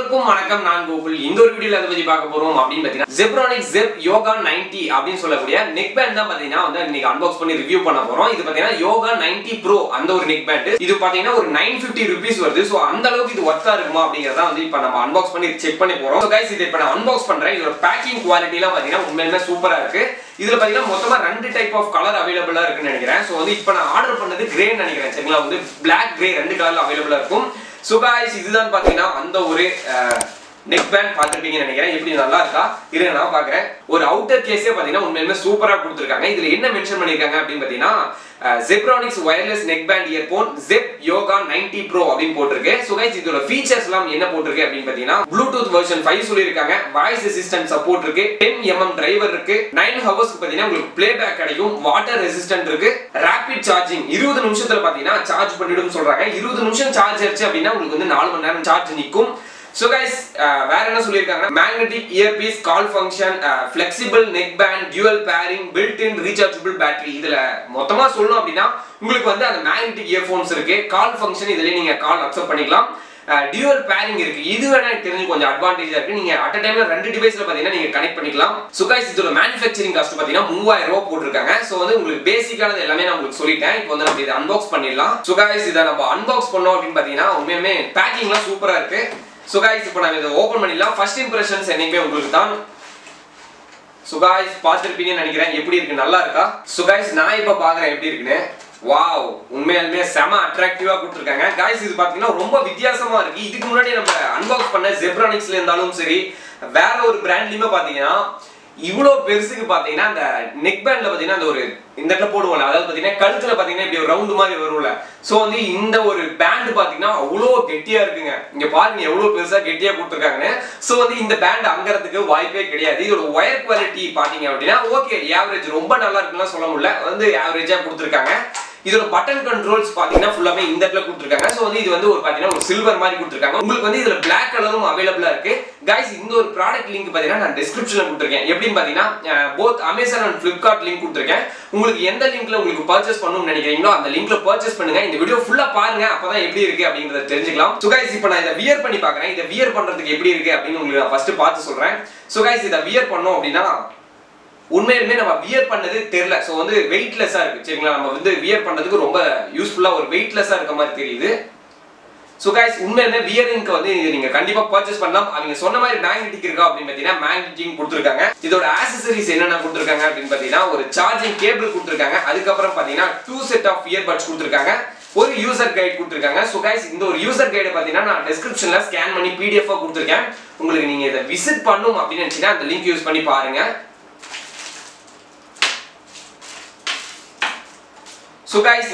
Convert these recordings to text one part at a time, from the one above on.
எல்லோருக்கும் வணக்கம் நான் கோகுல் இந்த ஒரு வீடியோல எதை பத்தி பார்க்க போறோம் அப்படின்னு பாத்தீங்கன்னா ஜெப்ரானிக் ஜெப் யோகா 90 அப்படின்னு சொல்லக்கூடிய நெக் பேண்ட் தான் பாத்தீங்கன்னா வந்து இன்னைக்கு அன்பாக்ஸ் பண்ணி ரிவ்யூ பண்ண போறோம் இது பாத்தீங்கன்னா யோகா 90 ப்ரோ அந்த ஒரு நெக் பேண்ட் இது பாத்தீங்கன்னா ஒரு 950 ருபீஸ் வருது சோ அந்த அளவுக்கு இது ஒர்த்தா இருக்குமா அப்படிங்கறத வந்து இப்போ நம்ம அன்பாக்ஸ் பண்ணி செக் பண்ணி போறோம் ஸோ கைஸ் இது இப்போ நான் அன்பாக்ஸ் பண்றேன் இதோட பேக்கிங் குவாலிட்டி எல்லாம் பாத்தீங்கன்னா உண்மையிலுமே சூப்பரா இருக்கு இதுல பாத்தீங்கன்னா மொத்தமா ரெண்டு டைப் ஆஃப் கலர் அவைலபிளா இருக்குன்னு நினைக்கிறேன் சோ வந்து இப்போ நான் ஆர்டர் பண்ணது கிரேன்னு நினைக்கிறேன் சரிங்களா வந்து Black கிரே ரெண்டு கலர்ல அவைலபிளா இருக்கும் ஸோ காய்ஸ் இதுதான் பாத்தீங்கன்னா அந்த ஒரு நெக் பேண்ட் பார்த்துருப்பீங்கன்னு நினைக்கிறேன் எப்படி நல்லா இருக்கா இருங்க நான் பார்க்குறேன் ஒரு அவுட்டர் கேஸே பார்த்தீங்கன்னா உண்மையுமே சூப்பராக கொடுத்துருக்காங்க இதில் என்ன மென்ஷன் பண்ணியிருக்காங்க அப்படின்னு பார்த்தீங்கன்னா Zebronics wireless neck band earphone Zeb Yoga 90 pro அப்படின்னு போட்டிருக்கு ஸோ கைஸ் இதோட ஃபீச்சர்ஸ் எல்லாம் என்ன போட்டிருக்கு அப்படின்னு பார்த்தீங்கன்னா ப்ளூடூத் வெர்ஷன் ஃபைவ் சொல்லியிருக்காங்க வாய்ஸ் அசிஸ்டன்ட் சப்போர்ட் இருக்கு டென் எம்எம் டிரைவர் இருக்கு நைன் ஹவர்ஸ்க்கு பார்த்தீங்கன்னா உங்களுக்கு ப்ளே பேக் கிடைக்கும் வாட்டர் ரெசிஸ்டன்ட் இருக்கு ரேபிட் சார்ஜிங் இருபது நிமிஷத்துல பார்த்தீங்கன்னா சார்ஜ் பண்ணிடும் சொல்றாங்க இருபது நிமிஷம் சார்ஜ் ஆயிடுச்சு அப்படின்னா உங்களுக்கு வந்து நாலு மணி நேரம் சார்ஜ் நிற்கும் ஸோ கைஸ் வேற என்ன சொல்லியிருக்காங்க magnetic earpiece call function flexible neck band dual pairing built in rechargeable battery இதுல மொத்தமா சொல்லணும் அப்படின்னா உங்களுக்கு வந்து அந்த மேக்னெட்டிக் இயர்ஃபோன்ஸ் இருக்கு கால் ஃபங்க்ஷன் இதுலயே நீங்க கால் அக்செப்ட் பண்ணிக்கலாம் டியூவல் பேரிங் இருக்கு இது வேணா எனக்கு தெரிஞ்சு கொஞ்சம் அட்வான்டேஜா இருக்கு நீங்க அட் டைம்ல ரெண்டு டிவைஸ்ல பாத்தீங்கன்னா நீங்க கனெக்ட் பண்ணிக்கலாம் ஸோ கைஸ் இதோட மேனுஃபேக்சரிங் காஸ்ட் பாத்தீங்கன்னா மூவாயிரம் ரூபாய் போட்டிருக்காங்க ஸோ வந்து உங்களுக்கு பேசிக்கானது எல்லாமே நான் உங்களுக்கு சொல்லிட்டேன் இப்போ வந்து நம்ம இதை அன்பாக்ஸ் பண்ணிடலாம் ஸோ கைஸ் இதை நம்ம அன்பாக்ஸ் பண்ணோம் அப்படின்னு பாத்தீங்கன்னா உண்மையுமே பேக்கிங்லாம் சூப்பரா இருக்கு ஸோ காய்ஸ் இப்போ நம்ம இதை ஓப்பன் பண்ணிடலாம் ஃபர்ஸ்ட் இம்ப்ரெஷன்ஸ் என்னைக்குமே உங்களுக்கு தான் ஸோ காய்ஸ் பார்த்துருப்பீங்கன்னு நினைக்கிறேன் எப்படி இருக்கு நல்லா இருக்கா ஸோ காய்ஸ் நான் இப்போ பார்க்குறேன் எப்படி இருக்குன்னு வாவ் உண்மையாலுமே செம அட்ராக்டிவா கொடுத்துருக்காங்க காய்ஸ் இது பார்த்தீங்கன்னா ரொம்ப வித்தியாசமா இருக்கு இதுக்கு முன்னாடி நம்ம அன்பாக்ஸ் பண்ண ஜெப்ரானிக்ஸ்ல இருந்தாலும் சரி வேற ஒரு பிராண்ட்லயுமே பார்த்தீங்கன்னா இவ்வளோ பெருசுக்கு பார்த்தீங்கன்னா அந்த நெக் பேண்ட்ல பார்த்தீங்கன்னா அந்த ஒரு இந்த இடத்துல போடுவோம்ல அதாவது பார்த்தீங்கன்னா கழுத்துல பார்த்தீங்கன்னா இப்படி ஒரு ரவுண்டு மாதிரி வரும்ல ஸோ வந்து இந்த ஒரு பேண்ட் பார்த்தீங்கன்னா அவ்வளோ கெட்டியா இருக்குங்க இங்க பாருங்க எவ்வளோ பெருசா கெட்டியா கொடுத்துருக்காங்கன்னு ஸோ வந்து இந்த பேண்ட் அங்கறதுக்கு வாய்ப்பே கிடையாது இதோட ஒயர் குவாலிட்டி பார்த்தீங்க அப்படின்னா ஓகே ஆவரேஜ் ரொம்ப நல்லா இருக்குன்னு சொல்ல முடியல வந்து ஆவரேஜா கொடுத்துருக்காங்க இதோட பட்டன் கண்ட்ரோல்ஸ் பாத்தீங்கன்னா ஃபுல்லாமே இந்த இடத்துல கொடுத்துருக்காங்க ஸோ வந்து இது வந்து ஒரு பாத்தீங்கன்னா ஒரு சில்வர் மாதிரி கொடுத்துருக்காங்க உங்களுக்கு வந்து இதுல பிளாக் கலரும் அவைலபிளா இருக்கு கைஸ் இந்த ஒரு ப்ராடக்ட் லிங்க் பாத்தீங்கன்னா நான் டிஸ்கிரிப்ஷன்ல கொடுத்துருக்கேன் எப்படின்னு பாத்தீங்கன்னா both Amazon and Flipkart link கொடுத்துருக்கேன் உங்களுக்கு எந்த லிங்க்ல உங்களுக்கு பர்ச்சேஸ் பண்ணணும்னு நினைக்கிறீங்களோ அந்த லிங்க்ல பர்ச்சேஸ் பண்ணுங்க இந்த வீடியோ ஃபுல்லா பாருங்க அப்பதான் எப்படி இருக்கு அப்படிங்கறத தெரிஞ்சுக்கலாம் ஸோ கைஸ் இப்போ நான் இதை வியர் பண்ணி பாக்குறேன் இதை வியர் பண்றதுக்கு எப்படி இருக்கு அப்படின்னு உங்களுக்கு நான் ஃபர்ஸ்ட் பார்த்து சொல்றேன் ஸோ கைஸ் இதை வியர் பண்ணோம் அப்படின்னா உண்மையிலுமே நம்ம வியர் பண்ணது தெரியல ஸோ வந்து வெயிட்லெஸ்ஸாக இருக்கு சரிங்களா நம்ம வந்து வியர் பண்ணதுக்கு ரொம்ப யூஸ்ஃபுல்லாக ஒரு வெயிட்லெஸ்ஸாக இருக்க மாதிரி தெரியுது ஸோ கைஸ் உண்மையிலுமே வியரிங்க்கு வந்து இது நீங்க கண்டிப்பா பர்ச்சேஸ் பண்ணலாம் அவங்க சொன்ன மாதிரி மேக்னெட்டிக் இருக்கா அப்படின்னு பார்த்தீங்கன்னா மேக்னெட்டிங் கொடுத்துருக்காங்க இதோட ஆக்சசரிஸ் என்னென்ன கொடுத்துருக்காங்க அப்படின்னு பார்த்தீங்கன்னா ஒரு சார்ஜிங் கேபிள் கொடுத்துருக்காங்க அதுக்கப்புறம் பார்த்தீங்கன்னா டூ செட் ஆஃப் இயர்பட்ஸ் கொடுத்துருக்காங்க ஒரு யூசர் கைட் கொடுத்துருக்காங்க ஸோ கைஸ் இந்த ஒரு யூசர் கைடை பார்த்தீங்கன்னா நான் டிஸ்கிரிப்ஷன்ல ஸ்கேன் பண்ணி பிடிஎஃப் கொடுத்துருக்கேன் உங்களுக்கு நீங்க இதை விசிட் பண்ணும் அப்படின்னு நினைச்சீங்கன்னா அந்த லிங்க் யூஸ் பண்ணி பாருங்க ஸோ கைஸ்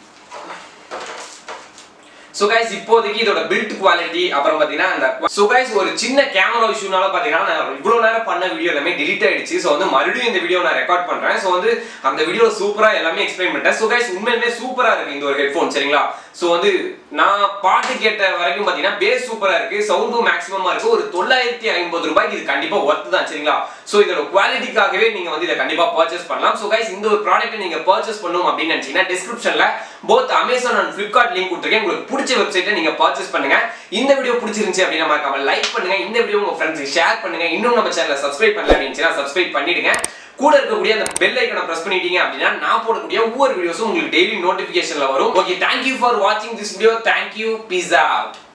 ஸோ கைஸ் இப்போதைக்கு இதோட பில்ட் குவாலிட்டி அப்புறம் பார்த்தீங்கன்னா அந்த ஸோ கைஸ் ஒரு சின்ன கேமரா இஷ்யூனால பார்த்தீங்கன்னா நான் இவ்வளோ நேரம் பண்ண வீடியோ எல்லாமே டிலீட் ஆயிடுச்சு ஸோ வந்து மறுபடியும் இந்த வீடியோ நான் ரெக்கார்ட் பண்ணுறேன் ஸோ வந்து அந்த வீடியோ சூப்பராக எல்லாமே எக்ஸ்பிளைன் பண்ணிட்டேன் ஸோ கைஸ் உண்மையிலுமே சூப்பராக இருக்கு இந்த ஒரு ஹெட்ஃபோன் சரிங்களா ஸோ வந்து நான் பாட்டு கேட்ட வரைக்கும் பார்த்தீங்கன்னா பேஸ் சூப்பராக இருக்கு சவுண்டும் மேக்ஸிமமாக இருக்கு ஒரு தொள்ளாயிரத்தி ஐம்பது ரூபாய்க்கு இது கண்டிப்பாக ஒர்த்து தான் சரிங்களா ஸோ இதோட குவாலிட்டிக்காகவே நீங்கள் வந்து இதை கண்டிப்பாக பர்ச்சேஸ் பண்ணலாம் ஸோ கைஸ் இந்த ஒரு ப்ராடக்ட்டை நீங்கள் பர்ச்சேஸ் பண்ணணும் அப்படின்னு நினச்சிங்கன்னா டிஸ்கிரிப்ஷனில் both Amazon and Flipkart link கொடுத்துருக்கேன் உங்களுக்கு பிடிச்ச வெப்சைட்டை நீங்கள் பர்ச்சேஸ் பண்ணுங்க இந்த வீடியோ பிடிச்சிருந்துச்சு அப்படின்னா மறக்காம லைக் பண்ணுங்க இந்த வீடியோ உங்க ஃப்ரெண்ட்ஸுக்கு ஷேர் பண்ணுங்க இன்னும் நம்ம சேனலை சப்ஸ்கிரைப் பண்ணல அப்படின்னு சப்ஸ்கிரைப் பண்ணிடுங்க கூட இருக்கக்கூடிய அந்த பெல் ஐக்கனை பிரஸ் பண்ணிட்டீங்க அப்படின்னா நான் போடக்கூடிய ஒவ்வொரு வீடியோஸும் உங்களுக்கு டெய்லி நோட்டிபிகேஷன்ல வரும் ஓகே தேங்க்யூ ஃபார் வாட்சிங் this video thank you peace out